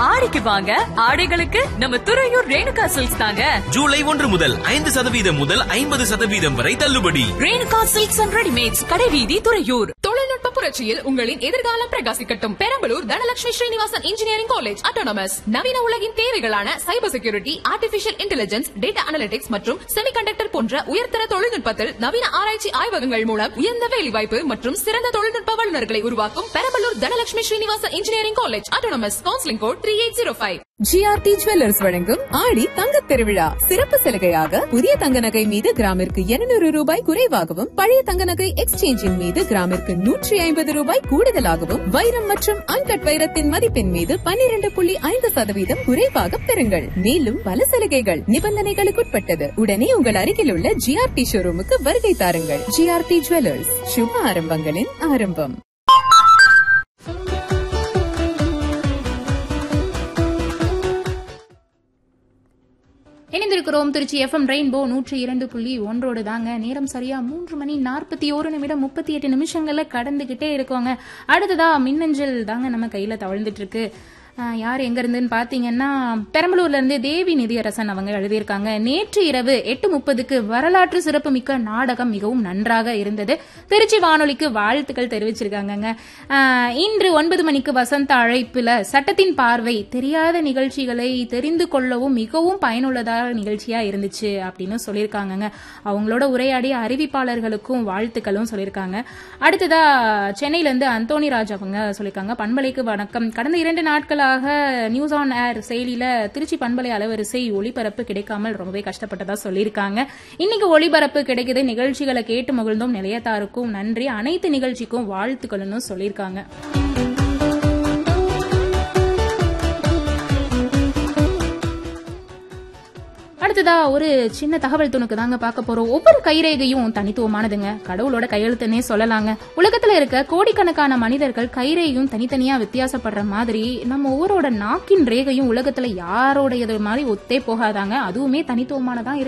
ஆடிக்கு வாங்க ஆடைகளுக்கு நம்ம துறையூர் ரேணுகா சில்க்ஸ் தாங்க ஜூலை ஒன்று முதல் ஐந்து சதவீதம் முதல் ஐம்பது சதவீதம் வரை தள்ளுபடி ரேணுகா சில்க்ஸ் அண்ட் ரெடிமேட்ஸ் கடைவீதி துறையூர் தொழில்நுட்ப புரட்சியில் உங்களின் எதிர்காலம் பிரகாசிக்கட்டும் Perambalur Dhanalakshmi Srinivasan engineering college autonomous நவீன உலகின் தேவைகளான cyber security artificial intelligence data analytics மற்றும் செமிகண்டக்டர் போன்ற உயர்தர தொழில்நுட்பத்தில் நவீன ஆராய்ச்சி ஆய்வகங்கள் மூலம் உயர்ந்த வேலைவாய்ப்பு மற்றும் சிறந்த தொழில்நுட்ப வல்லுநர்களை உருவாக்கும் Perambalur Dhanalakshmi Srinivasan engineering college autonomous counselling code three eight zero five GRT jewellers வழங்கும் ஆடி தங்கத் திருவிழா சிறப்பு சலுகையாக புதிய தங்க நகை மீது கிராமிற்கு 200 ரூபாய் குறைவாகவும் பழைய தங்க நகை எக்ஸ்சேஞ்சின் மீது கிராமிற்கு நூற்றி ஐம்பது ரூபாய் கூடுதலாகவும் வைரம் மற்றும் அன்கட் வைரத்தின் மதிப்பின் மீது 12.5% புள்ளி ஐந்து சதவீதம் குறைவாக பெறுங்கள் மேலும் பல சலுகைகள் நிபந்தனைகளுக்குட்பட்டது உடனே உங்கள் அருகில் உள்ள ஜிஆர்டி ஷோரூமுக்கு வருகை தாருங்கள் ஜிஆர்டி ஜுவல்லர்ஸ் சுப ஆரம்பங்களின் ஆரம்பம் இணைந்திருக்கிறோம் திருச்சி எஃப்எம் ரெயின்போ நூற்றி இரண்டு புள்ளி ஒன்றோடு தாங்க நேரம் சரியா மூன்று மணி நாற்பத்தி ஒரு நிமிடம் முப்பத்தி எட்டு நிமிஷங்கள்ல கடந்துகிட்டே இருக்கோங்க அடுத்ததா மின்னஞ்சல் தாங்க நம்ம கையில தவழ்ந்துட்டு இருக்கு ஆஹ் யார் எங்க இருந்துன்னு பாத்தீங்கன்னா பெரம்பலூர்ல இருந்து தேவி நிதியரசன் அவங்க எழுதியிருக்காங்க நேற்று இரவு எட்டு முப்பதுக்கு வரலாற்று சிறப்புமிக்க நாடகம் மிகவும் நன்றாக இருந்தது திருச்சி வானொலிக்கு வாழ்த்துக்கள் தெரிவிச்சிருக்காங்கங்க ஆஹ் இன்று ஒன்பது மணிக்கு வசந்த அழைப்புல சட்டத்தின் பார்வை தெரியாத நிகழ்ச்சிகளை தெரிந்து கொள்ளவும் மிகவும் பயனுள்ளதாக நிகழ்ச்சியா இருந்துச்சு அப்படின்னு சொல்லியிருக்காங்கங்க அவங்களோட உரையாடிய அறிவிப்பாளர்களுக்கும் வாழ்த்துக்களும் சொல்லியிருக்காங்க அடுத்ததா சென்னையில இருந்து அந்தோனி ராஜ் அவங்க சொல்லியிருக்காங்க பண்பலைக்கு வணக்கம் கடந்த இரண்டு நாட்களாக நியூஸ் ஆன் ஏர் செயலியில திருச்சி பண்பலை அலவரிசை ஒளிபரப்பு கிடைக்காமல் ரொம்பவே கஷ்டப்பட்டதா சொல்லியிருக்காங்க இன்னைக்கு ஒளிபரப்பு கிடைக்குது நிகழ்ச்சிகளை கேட்டு மகிழ்ந்தோம் நிலையத்தாருக்கும் நன்றி அனைத்து நிகழ்ச்சிக்கும் வாழ்த்துக்கள்னு சொல்லியிருக்காங்க அடுத்ததா ஒரு சின்ன தகவல் துணுக்கு தாங்க பார்க்க போறோம் ஒவ்வொரு கைரேகையும் தனித்துவமானதுங்க கடவுளோட கையெழுத்துன்னே சொல்லலாங்க உலகத்துல இருக்க கோடிக்கணக்கான மனிதர்கள் கைரேகையும் தனித்தனியா வித்தியாசப்படுற மாதிரி நம்ம ஒவ்வொருவரோட நாக்கின் ரேகையும் உலகத்துல யாரோடையது மாதிரி ஒத்தே போகாதாங்க அதுவுமே தனித்துவமானதா இருக்கு